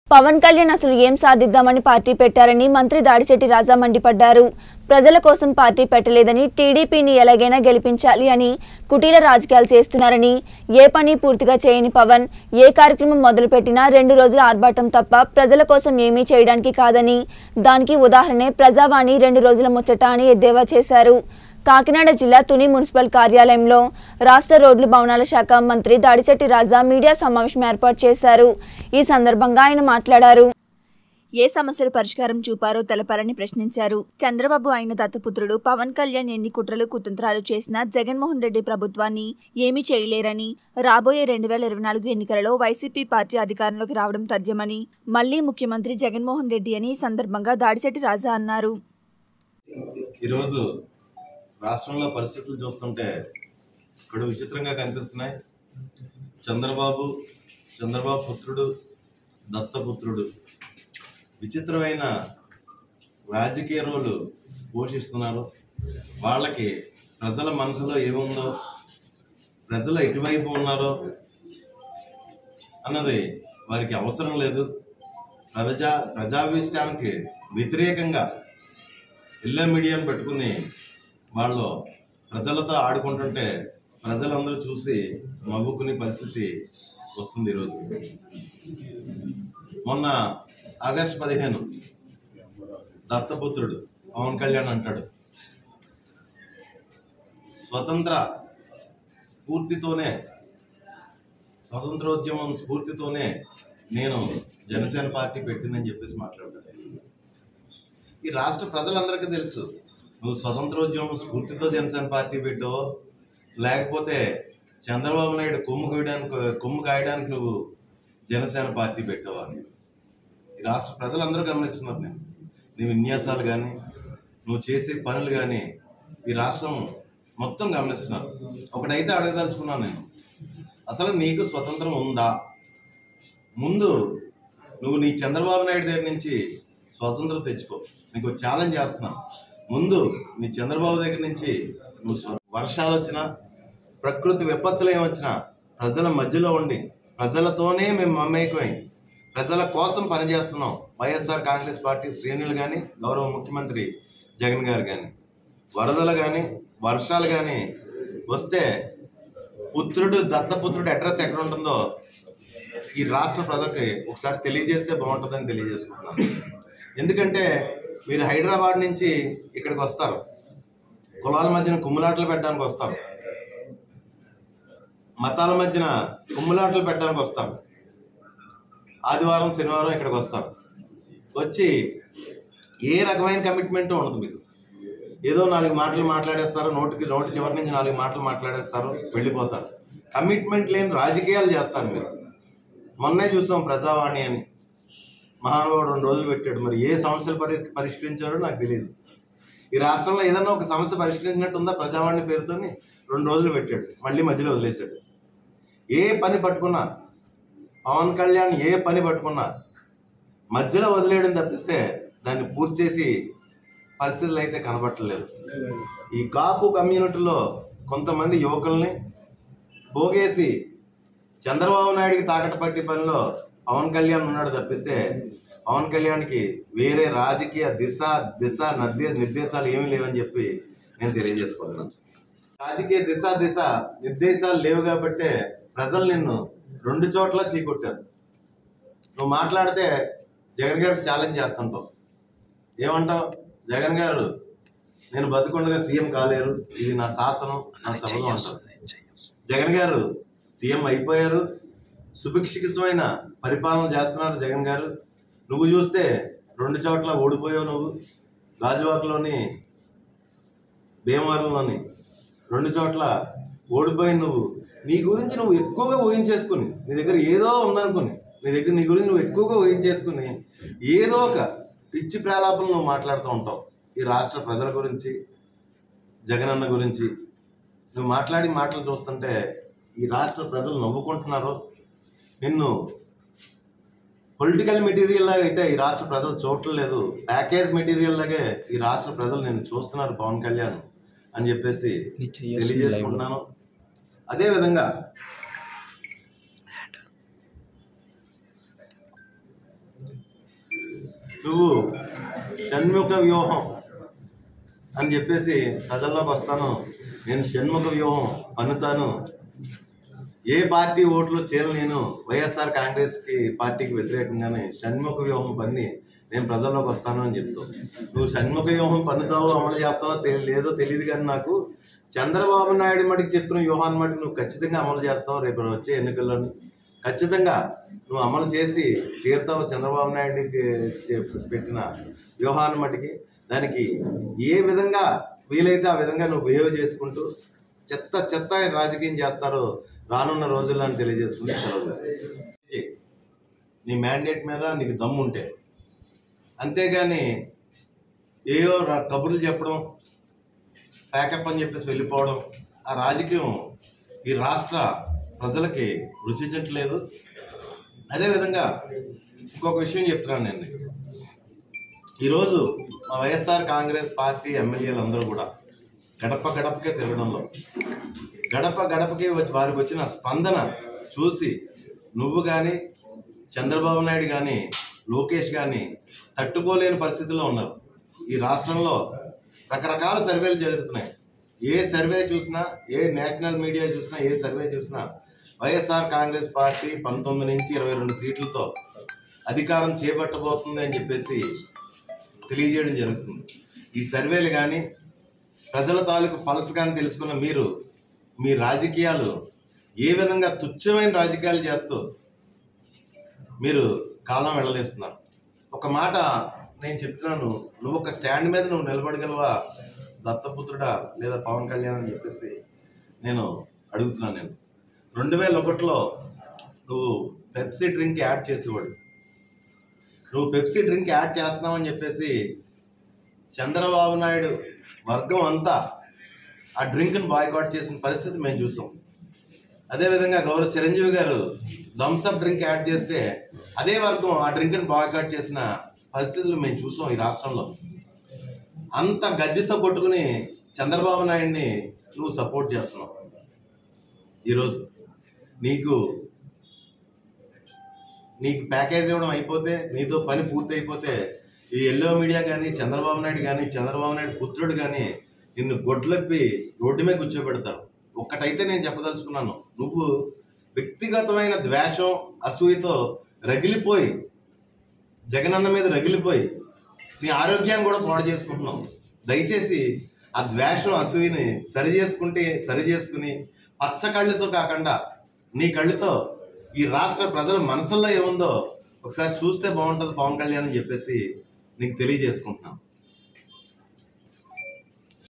పవన్ కళ్యాణ్ అసలు ఏం సాధిద్దామని పార్టీ పెట్టారని మంత్రి దాడిశెట్టి రాజా మండిపడ్డారు ప్రజల కోసం పార్టీ పెట్టలేదని టీడీపీని ఎలాగైనా గెలిపించాలి అని కుటీల రాజకీయాలు చేస్తున్నారని ఏ పని పూర్తిగా చేయని పవన్ ఏ కార్యక్రమం మొదలుపెట్టినా రెండు రోజుల ఆర్భాటం తప్ప ప్రజల కోసం ఏమీ చేయడానికి కాదని దానికి ఉదాహరణే ప్రజావాణి రెండు రోజుల ముచ్చట అని ఎద్దేవా చేశారు కాకినాడ జిల్లా తుని మున్సిపల్ కార్యాలయంలో రాష్ట్ర రోడ్లు భవనాల శాఖ మంత్రి దాడిశెట్టి రాజా మీడియా సమావేశం ఏర్పాటు చేశారు ఈ సందర్భంగా ఆయన మాట్లాడారు ఏ సమస్యలు పరిష్కారం చూపారో తెలపాలని ప్రశ్నించారు చంద్రబాబు ఆయన దత్తపుత్రుడు పవన్ కళ్యాణ్ ఎన్ని కుట్రలు కుతంత్రాలు చేసినా జగన్మోహన్ రెడ్డి ప్రభుత్వాన్ని ఏమీ చేయలేరని రాబోయే రెండు వేల ఇరవై నాలుగు ఎన్నికలలో వైసీపీ పార్టీ అధికారంలోకి రావడం తథ్యమని మళ్లీ ముఖ్యమంత్రి జగన్మోహన్ రెడ్డి అని ఈ సందర్భంగా దాడిశెట్టి రాజా అన్నారు ఈరోజు రాష్ట్రంలో పరిస్థితులు చూస్తుంటే ఇక్కడ విచిత్రంగా కనిపిస్తున్నాయి చంద్రబాబు చంద్రబాబు పుత్రుడు దత్తపుత్రుడు విచిత్రమైన రాజకీయ రోలు పోషిస్తున్నారు వాళ్ళకి ప్రజల మనసులో ఏముందో ప్రజలు ఎటువైపు ఉన్నారో అన్నది వారికి అవసరం లేదు ప్రజా ప్రజాభిష్టానికి వ్యతిరేకంగా ఇళ్ళ మీడియాను పెట్టుకుని వాళ్ళు ప్రజలతో ఆడుకుంటుంటే ప్రజలందరూ చూసి నవ్వుకునే పరిస్థితి వస్తుంది ఈరోజు మొన్న ఆగస్ట్ పదిహేను దత్తపుత్రుడు పవన్ కళ్యాణ్ అంటాడు స్వతంత్ర స్ఫూర్తితోనే స్వతంత్రోద్యమం స్ఫూర్తితోనే నేను జనసేన పార్టీ పెట్టిందని చెప్పేసి మాట్లాడతాడు ఈ రాష్ట్ర ప్రజలందరికీ తెలుసు నువ్వు స్వతంత్రోద్యమం స్ఫూర్తితో జనసేన పార్టీ పెట్టావో లేకపోతే చంద్రబాబు నాయుడు కొమ్ము కాయడానికి కొమ్ము కాయడానికి నువ్వు జనసేన పార్టీ పెట్టావా అని ఈ రాష్ట్ర ప్రజలందరూ గమనిస్తున్నారు నేను నీ విన్యాసాలు కానీ నువ్వు చేసే పనులు కానీ ఈ రాష్ట్రం మొత్తం గమనిస్తున్నారు ఒకటైతే అడగదలుచుకున్నాను నేను అసలు నీకు స్వతంత్రం ఉందా ముందు నువ్వు నీ చంద్రబాబు నాయుడు దగ్గర నుంచి స్వతంత్రం తెచ్చుకో నీకు ఛాలెంజ్ చేస్తున్నాను ముందు నీ చంద్రబాబు దగ్గర నుంచి నువ్వు స్వ- వర్షాలు వచ్చినా ప్రకృతి విపత్తులు ఏమొచ్చినా ప్రజల మధ్యలో ఉండి ప్రజలతోనే మేము మమేకమై ప్రజల కోసం పనిచేస్తున్నాం వైఎస్ఆర్ కాంగ్రెస్ పార్టీ శ్రేణులు కానీ గౌరవ ముఖ్యమంత్రి జగన్ గారు కానీ వరదలు కానీ వర్షాలు కానీ వస్తే పుత్రుడు దత్తపుత్రుడు అడ్రస్ ఎక్కడ ఉంటుందో ఈ రాష్ట్ర ప్రజలకి ఒకసారి తెలియజేస్తే బాగుంటుందని తెలియజేసుకుంటున్నాను ఎందుకంటే మీరు హైదరాబాద్ నుంచి ఇక్కడికి వస్తారు కులాల మధ్యన కుమ్ములాటలు పెట్టడానికి వస్తారు మతాల మధ్యన కుమ్ములాటలు పెట్టడానికి వస్తారు ఆదివారం శనివారం ఇక్కడికి వస్తారు వచ్చి ఏ రకమైన కమిట్మెంట్ ఉండదు మీకు ఏదో నాలుగు మాటలు మాట్లాడేస్తారు నోటికి నోటి చివరి నుంచి నాలుగు మాటలు మాట్లాడేస్తారు వెళ్ళిపోతారు కమిట్మెంట్ లేని రాజకీయాలు చేస్తారు మీరు మొన్నే చూసాం ప్రజావాణి అని మహానుభావుడు రెండు రోజులు పెట్టాడు మరి ఏ సమస్యలు పరి పరిష్కరించాడో నాకు తెలియదు ఈ రాష్ట్రంలో ఏదన్నా ఒక సమస్య పరిష్కరించినట్టు ఉందా ప్రజావాణి పేరుతోని రెండు రోజులు పెట్టాడు మళ్ళీ మధ్యలో వదిలేశాడు ఏ పని పట్టుకున్నా పవన్ కళ్యాణ్ ఏ పని పట్టుకున్నా మధ్యలో వదిలేయడం తప్పిస్తే దాన్ని పూర్తి చేసి పరిస్థితులు అయితే కనబట్టలేదు ఈ కాపు కమ్యూనిటీలో కొంతమంది యువకుల్ని పోగేసి చంద్రబాబు నాయుడికి తాకట్టు పట్టే పనిలో పవన్ కళ్యాణ్ ఉన్నాడు తప్పిస్తే పవన్ కళ్యాణ్కి వేరే రాజకీయ దిశ దిశ నద్య నిర్దేశాలు ఏమీ లేవని చెప్పి నేను తెలియజేసుకుంటున్నాను రాజకీయ దిశ దిశ నిర్దేశాలు లేవు కాబట్టే ప్రజలు నిన్ను రెండు చోట్ల చీకొట్టారు నువ్వు మాట్లాడితే జగన్ గారికి ఛాలెంజ్ చేస్తుంటావు ఏమంటావు జగన్ గారు నేను బతుకుండగా సీఎం కాలేరు ఇది నా శాసనం నా శపథం అంటావు జగన్ గారు సీఎం అయిపోయారు సుభిక్షితమైన పరిపాలన చేస్తున్నారు జగన్ గారు నువ్వు చూస్తే రెండు చోట్ల ఓడిపోయావు నువ్వు గాజువాకలోని భీమవరంలోని రెండు చోట్ల ఓడిపోయి నువ్వు నీ గురించి నువ్వు ఎక్కువగా ఊహించేసుకుని నీ దగ్గర ఏదో ఉందనుకుని నీ దగ్గర నీ గురించి నువ్వు ఎక్కువగా ఊహించేసుకుని ఏదో ఒక పిచ్చి ప్రాలాపనలు నువ్వు మాట్లాడుతూ ఉంటావు ఈ రాష్ట్ర ప్రజల గురించి జగనన్న గురించి నువ్వు మాట్లాడి మాటలు చూస్తుంటే ఈ రాష్ట్ర ప్రజలు నవ్వుకుంటున్నారు నిన్ను పొలిటికల్ మెటీరియల్ లాగా అయితే ఈ రాష్ట్ర ప్రజలు చూడట్లేదు ప్యాకేజ్ మెటీరియల్ లాగే ఈ రాష్ట్ర ప్రజలు నేను చూస్తున్నారు పవన్ కళ్యాణ్ అని చెప్పేసి తెలియజేసుకుంటున్నాను అదేవిధంగా నువ్వు షణ్ముఖ వ్యూహం అని చెప్పేసి ప్రజల్లోకి వస్తాను నేను షణ్ముఖ వ్యూహం పన్నుతాను ఏ పార్టీ ఓట్లు చేయను నేను వైఎస్ఆర్ కాంగ్రెస్ కి పార్టీకి వ్యతిరేకంగానే షణ్ముఖ వ్యూహం పన్ని నేను ప్రజల్లోకి వస్తాను అని చెప్తావు నువ్వు షణ్ముఖ వ్యూహం పన్నుతావో అమలు చేస్తావో తెలి లేదో తెలియదు కానీ నాకు చంద్రబాబు నాయుడు మటుకు చెప్పిన వ్యూహాన్ని మటుకు నువ్వు ఖచ్చితంగా అమలు చేస్తావు రేపు వచ్చే ఎన్నికల్లో ఖచ్చితంగా నువ్వు అమలు చేసి తీరుతావు చంద్రబాబు నాయుడికి చె- పెట్టిన వ్యూహాన్ని మటుకి దానికి ఏ విధంగా వీలైతే ఆ విధంగా నువ్వు బిహేవ్ చేసుకుంటూ చెత్త చెత్త రాజకీయం చేస్తారో రానున్న రోజుల్లో అని తెలియజేసుకుంటే సెలవు తీసుకుంటాను. నీ మ్యాండేట్ మీద నీకు దమ్ము ఉంటే అంతేగాని ఏయో రా- కబుర్లు చెప్పడం ప్యాకప్ అని చెప్పేసి వెళ్ళిపోవడం ఆ రాజకీయం ఈ రాష్ట్ర ప్రజలకి రుచించట్లేదు అదేవిధంగా ఇంకొక విషయం చెప్తున్నాను నేను నీకు. ఈరోజు మా వైఎస్ఆర్ కాంగ్రెస్ పార్టీ ఎమ్మెల్యేలు అందరూ కూడా గడప గడపకే తిరగడంలో గడప గడపకి వచ్చి వారికి వచ్చిన స్పందన చూసి నువ్వు కానీ చంద్రబాబు నాయుడు కానీ లోకేష్ కానీ తట్టుకోలేని పరిస్థితిలో ఉన్నారు ఈ రాష్ట్రంలో రకరకాల సర్వేలు జరుగుతున్నాయి ఏ సర్వే చూసినా ఏ నేషనల్ మీడియా చూసినా ఏ సర్వే చూసినా వైఎస్ఆర్ కాంగ్రెస్ పార్టీ పంతొమ్మిది నుంచి ఇరవై రెండు సీట్లతో అధికారం చేపట్టబోతుంది అని చెప్పేసి తెలియజేయడం జరుగుతుంది ఈ సర్వేలు కానీ ప్రజల తాలూకు పలస కానీ తెలుసుకున్న మీరు మీ రాజకీయాలు ఏ విధంగా తుచ్చమైన రాజకీయాలు చేస్తూ మీరు కాలం వెళ్ళదీస్తున్నారు ఒక మాట నేను చెప్తున్నాను నువ్వు ఒక స్టాండ్ మీద నువ్వు నిలబడగలవా దత్తపుత్రుడా లేదా పవన్ కళ్యాణ్ అని చెప్పేసి నేను అడుగుతున్నాను నేను రెండు వేల ఒకటిలో నువ్వు పెప్సీ డ్రింక్ యాడ్ చేసేవాడు నువ్వు పెప్సీ డ్రింక్ యాడ్ చేస్తున్నావని చెప్పేసి చంద్రబాబు నాయుడు వర్గం అంతా ఆ డ్రింక్ని బాయ్కాట్ చేసిన పరిస్థితి మేము చూసాం అదేవిధంగా గౌరవ చిరంజీవి గారు థమ్స్అప్ డ్రింక్ యాడ్ చేస్తే అదే వర్గం ఆ డ్రింక్ని బాయ్కాట్ చేసిన పరిస్థితులు మేము చూసాం ఈ రాష్ట్రంలో అంత గజ్జితో కొట్టుకుని చంద్రబాబు నాయుడిని నువ్వు సపోర్ట్ చేస్తున్నావు ఈరోజు నీకు నీకు ప్యాకేజ్ ఇవ్వడం అయిపోతే నీతో పని పూర్తి అయిపోతే ఈ ఎల్లో మీడియా కానీ చంద్రబాబు నాయుడు కానీ చంద్రబాబు నాయుడు పుత్రుడు కానీ నిన్ను గొడ్లప్పి రోడ్డు మీద కూర్చోబెడతారు ఒక్కటైతే నేను చెప్పదలుచుకున్నాను నువ్వు వ్యక్తిగతమైన ద్వేషం అసూయతో రగిలిపోయి జగనన్న మీద రగిలిపోయి నీ ఆరోగ్యాన్ని కూడా పాడు చేసుకుంటున్నావు దయచేసి ఆ ద్వేషం అసూయని సరి చేసుకుంటే సరి చేసుకుని పచ్చ కళ్ళతో కాకుండా నీ కళ్ళతో ఈ రాష్ట్ర ప్రజల మనసుల్లో ఏముందో ఒకసారి చూస్తే బాగుంటుంది పవన్ కళ్యాణ్ అని చెప్పేసి నీకు తెలియజేసుకుంటున్నాను